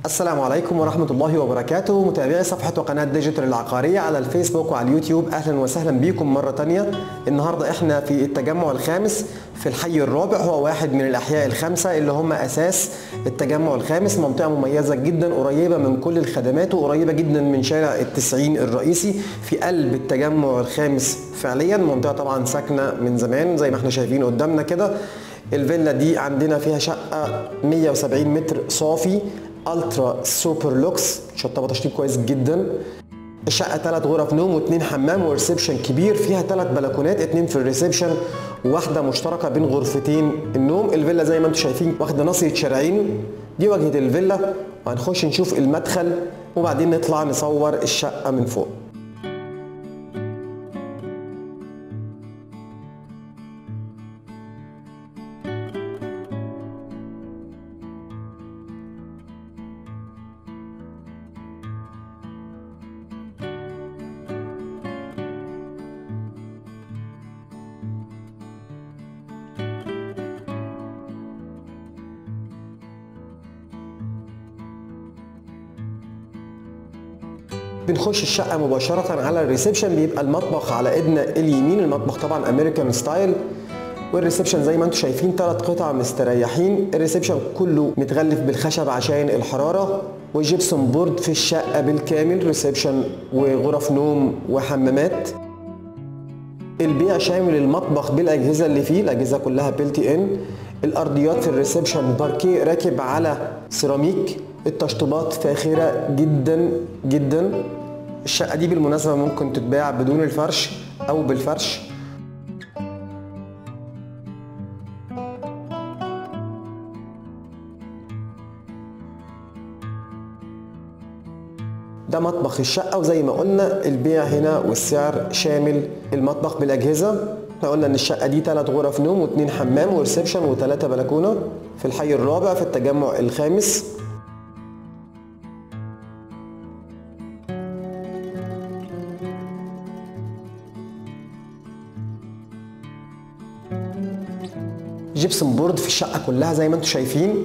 السلام عليكم ورحمة الله وبركاته متابعي صفحة وقناة ديجيتال العقارية على الفيسبوك وعلى اليوتيوب أهلا وسهلا بكم مرة تانية النهاردة احنا في التجمع الخامس في الحي الرابع هو واحد من الأحياء الخمسة اللي هم أساس التجمع الخامس منطقة مميزة جدا قريبة من كل الخدمات وقريبة جدا من شارع التسعين الرئيسي في قلب التجمع الخامس فعليا منطقة طبعا ساكنة من زمان زي ما احنا شايفين قدامنا كده الفيلا دي عندنا فيها شقة 170 متر صافي الترا سوبر لوكس شطبه تشطيب كويس جدا الشقه ثلاث غرف نوم واثنين حمام وريسبشن كبير فيها ثلاث بلكونات اثنين في الريسبشن وواحده مشتركه بين غرفتين النوم الفيلا زي ما انتم شايفين واخده ناصيه شارعين دي واجهه الفيلا وهنخش نشوف المدخل وبعدين نطلع نصور الشقه من فوق بنخش الشقه مباشره على الريسبشن بيبقى المطبخ على ايدنا اليمين المطبخ طبعا امريكان ستايل والريسبشن زي ما انتم شايفين ثلاث قطع مستريحين الريسبشن كله متغلف بالخشب عشان الحراره وجبسون بورد في الشقه بالكامل ريسبشن وغرف نوم وحمامات البيع شامل المطبخ بالاجهزه اللي فيه الاجهزه كلها بيلتي ان الارضيات في الريسبشن باركيه راكب على سيراميك التشطيبات فاخره جدا جدا الشقه دي بالمناسبه ممكن تتباع بدون الفرش او بالفرش ده مطبخ الشقه وزي ما قلنا البيع هنا والسعر شامل المطبخ بالاجهزه احنا قلنا ان الشقه دي ثلاث غرف نوم واثنين حمام وريسبشن وثلاثه بلكونه في الحي الرابع في التجمع الخامس جبسن بورد في الشقه كلها زي ما انتم شايفين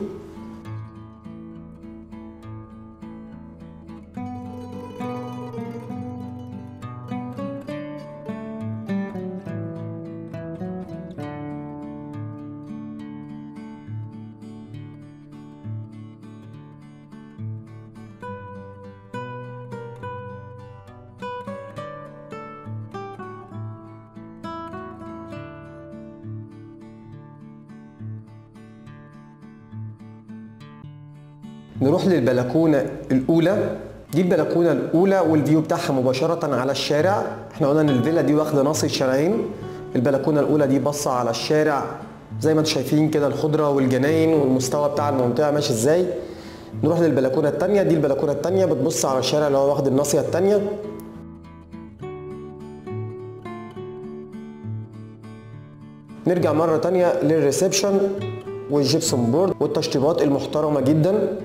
نروح للبلكونه الاولى دي البلكونه الاولى والفيو بتاعها مباشره على الشارع احنا قلنا ان الفيلا دي واخده ناصيه شارعين البلكونه الاولى دي باصه على الشارع زي ما انتم شايفين كده الخضره والجناين والمستوى بتاع المنطقه ماشي ازاي نروح للبلكونه الثانيه دي البلكونه الثانيه بتبص على الشارع اللي هو واخد الناصيه الثانيه نرجع مره تانية للريسبشن والجبسون بورد والتشطيبات المحترمه جدا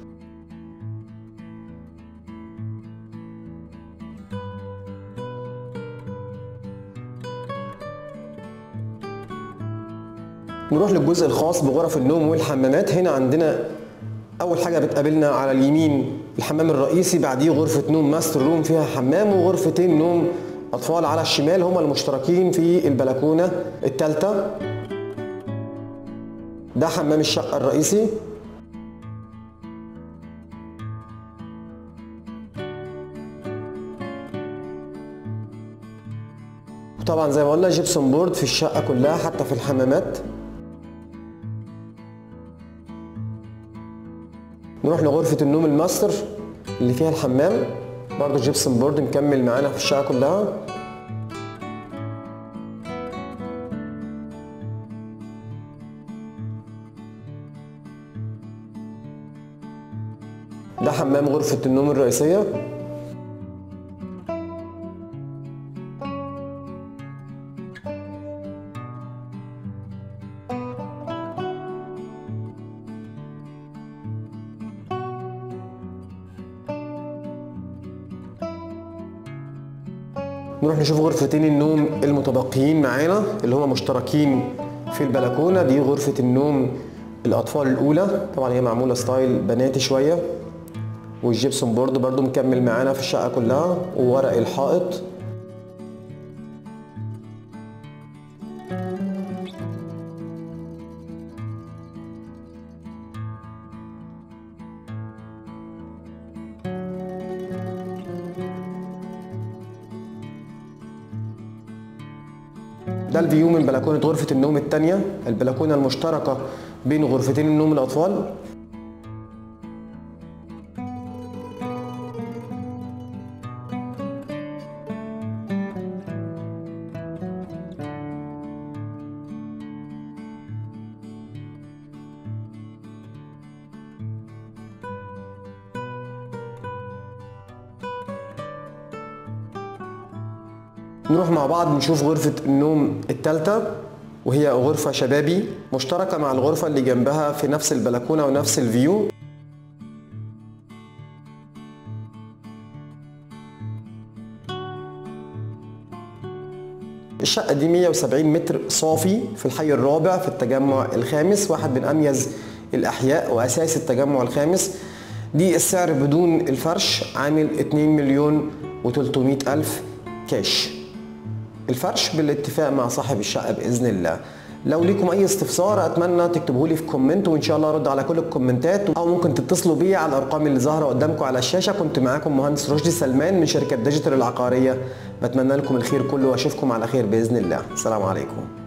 نروح للجزء الخاص بغرف النوم والحمامات هنا عندنا اول حاجه بتقابلنا على اليمين الحمام الرئيسي بعديه غرفه نوم ماستر روم فيها حمام وغرفتين نوم اطفال على الشمال هما المشتركين في البلكونه الثالثه ده حمام الشقه الرئيسي طبعا زي ما قلنا جبسون بورد في الشقه كلها حتى في الحمامات نروح لغرفة النوم الماستر اللي فيها الحمام برضو جيبسون بورد مكمل معانا في الشقة كلها ده حمام غرفة النوم الرئيسية نروح نشوف غرفتين النوم المتبقيين معانا اللي هما مشتركين في البلكونه دي غرفه النوم الاطفال الاولى طبعا هي معموله ستايل بناتي شويه والجبسون بورد برضو مكمل معانا في الشقة كلها وورق الحائط ده الفيو من بلكونة غرفة النوم التانية البلكونة المشتركة بين غرفتين النوم الأطفال نروح مع بعض نشوف غرفة النوم التالتة وهي غرفة شبابي مشتركة مع الغرفة اللي جنبها في نفس البلكونة ونفس الفيو الشقة دي 170 متر صافي في الحي الرابع في التجمع الخامس واحد من أميز الأحياء وأساس التجمع الخامس دي السعر بدون الفرش عامل 2 مليون و300 ألف كاش الفرش بالاتفاق مع صاحب الشقه باذن الله لو ليكم اي استفسار اتمنى تكتبوه لي في كومنت وان شاء الله ارد على كل الكومنتات او ممكن تتصلوا بيا على الارقام اللي ظاهره قدامكم على الشاشه كنت معاكم مهندس رشدي سلمان من شركه ديجيتال العقاريه بتمنى لكم الخير كله واشوفكم على خير باذن الله السلام عليكم